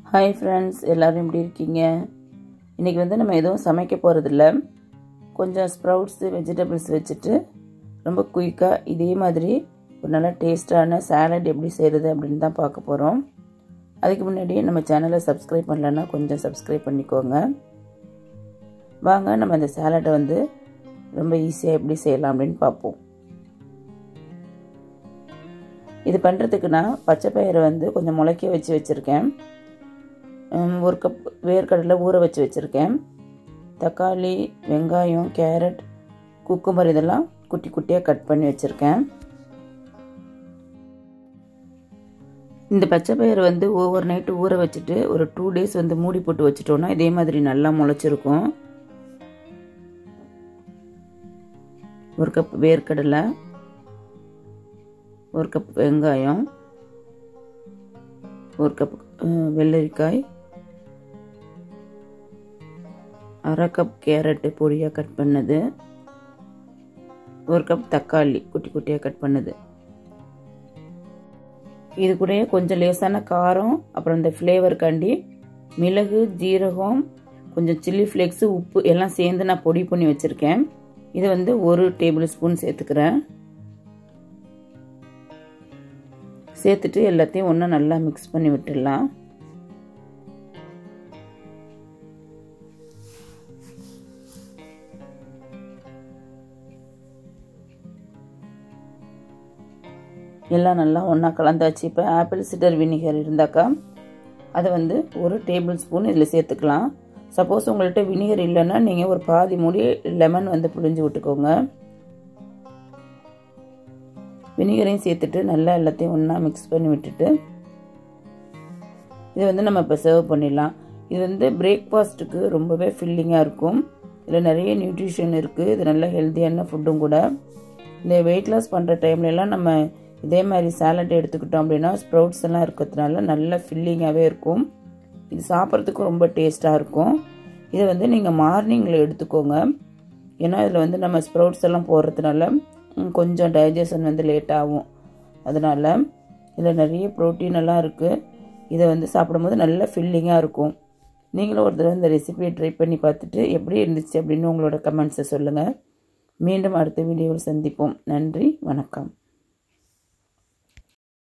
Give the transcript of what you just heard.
hi friends எல்லோரும் எப்படி இருக்கீங்க இன்றைக்கி வந்து நம்ம எதுவும் சமைக்க போகிறதில்ல கொஞ்சம் ஸ்ப்ரவுட்ஸு வெஜிடபிள்ஸ் வச்சுட்டு ரொம்ப குயிக்காக இதே மாதிரி ஒரு நல்ல டேஸ்டான சாலட் எப்படி செய்கிறது அப்படின்னு தான் பார்க்க போகிறோம் அதுக்கு முன்னாடி நம்ம சேனலை சப்ஸ்கிரைப் பண்ணலன்னா கொஞ்சம் சப்ஸ்கிரைப் பண்ணிக்கோங்க வாங்க நம்ம இந்த சாலட்டை வந்து ரொம்ப ஈஸியாக எப்படி செய்யலாம் அப்படின்னு பார்ப்போம் இது பண்ணுறதுக்கு நான் பச்சை பயிரை வந்து கொஞ்சம் முளைக்க வச்சு வச்சுருக்கேன் ஒரு கப் வேர்க்கடலை ஊற வச்சு வச்சுருக்கேன் தக்காளி வெங்காயம் கேரட் குக்கும்பர் இதெல்லாம் குட்டி குட்டியாக கட் பண்ணி வச்சுருக்கேன் இந்த பச்சை பயிர் வந்து ஓவர் நைட்டு ஊற வச்சுட்டு ஒரு டூ டேஸ் வந்து மூடி போட்டு வச்சுட்டோன்னா இதே மாதிரி நல்லா முளைச்சிருக்கும் ஒரு கப் வேர்க்கடலை ஒரு கப் வெங்காயம் ஒரு கப் வெள்ளரிக்காய் அரை கப் கேரட்டு பொடியாக கட் பண்ணது ஒரு கப் தக்காளி குட்டி குட்டியாக கட் பண்ணது இது கூட கொஞ்சம் லேசான காரம் அப்புறம் இந்த ஃப்ளேவருக்காண்டி மிளகு ஜீரகம் கொஞ்சம் சில்லி ஃப்ளேக்ஸு உப்பு எல்லாம் சேர்ந்து நான் பொடி பண்ணி வச்சுருக்கேன் இது வந்து ஒரு டேபிள் ஸ்பூன் சேர்த்துக்கிறேன் சேர்த்துட்டு எல்லாத்தையும் ஒன்றும் நல்லா மிக்ஸ் பண்ணி விட்டுடலாம் எல்லாம் நல்லா ஒன்றா கலந்தாச்சு இப்போ ஆப்பிள் சிடர் வினிகர் இருந்தாக்கா அதை வந்து ஒரு டேபிள் ஸ்பூன் இதில் சேர்த்துக்கலாம் சப்போஸ் உங்கள்கிட்ட வினிகர் இல்லைன்னா நீங்கள் ஒரு பாதி மூடி லெமன் வந்து புழிஞ்சு விட்டுக்கோங்க வினிகரையும் சேர்த்துட்டு நல்லா எல்லாத்தையும் ஒன்றா மிக்ஸ் பண்ணி விட்டுட்டு இதை வந்து நம்ம இப்போ சர்வ் பண்ணிடலாம் இது வந்து பிரேக்ஃபாஸ்ட்டுக்கு ரொம்பவே ஃபில்லிங்காக இருக்கும் இதில் நிறைய நியூட்ரிஷன் இருக்குது இது நல்ல ஹெல்த்தியான ஃபுட்டும் கூட இந்த வெயிட் லாஸ் பண்ணுற டைம்லலாம் நம்ம இதே மாதிரி சாலட் எடுத்துக்கிட்டோம் அப்படின்னா ஸ்ப்ரவுட்ஸ் எல்லாம் இருக்கிறதுனால நல்ல ஃபில்லிங்காகவே இருக்கும் இது சாப்பிட்றதுக்கும் ரொம்ப டேஸ்ட்டாக இருக்கும் இதை வந்து நீங்கள் மார்னிங்கில் எடுத்துக்கோங்க ஏன்னா இதில் வந்து நம்ம ஸ்ப்ரவுட்ஸ் எல்லாம் போடுறதுனால கொஞ்சம் டைஜஷன் வந்து லேட் ஆகும் அதனால் இதில் நிறைய ப்ரோட்டீன் எல்லாம் இருக்குது இதை வந்து சாப்பிடும்போது நல்ல ஃபில்லிங்காக இருக்கும் நீங்களும் ஒரு தடவை இந்த ரெசிபியை ட்ரை பண்ணி பார்த்துட்டு எப்படி இருந்துச்சு அப்படின்னு உங்களோட கமெண்ட்ஸை சொல்லுங்கள் மீண்டும் அடுத்த வீடியோவில் சந்திப்போம் நன்றி வணக்கம்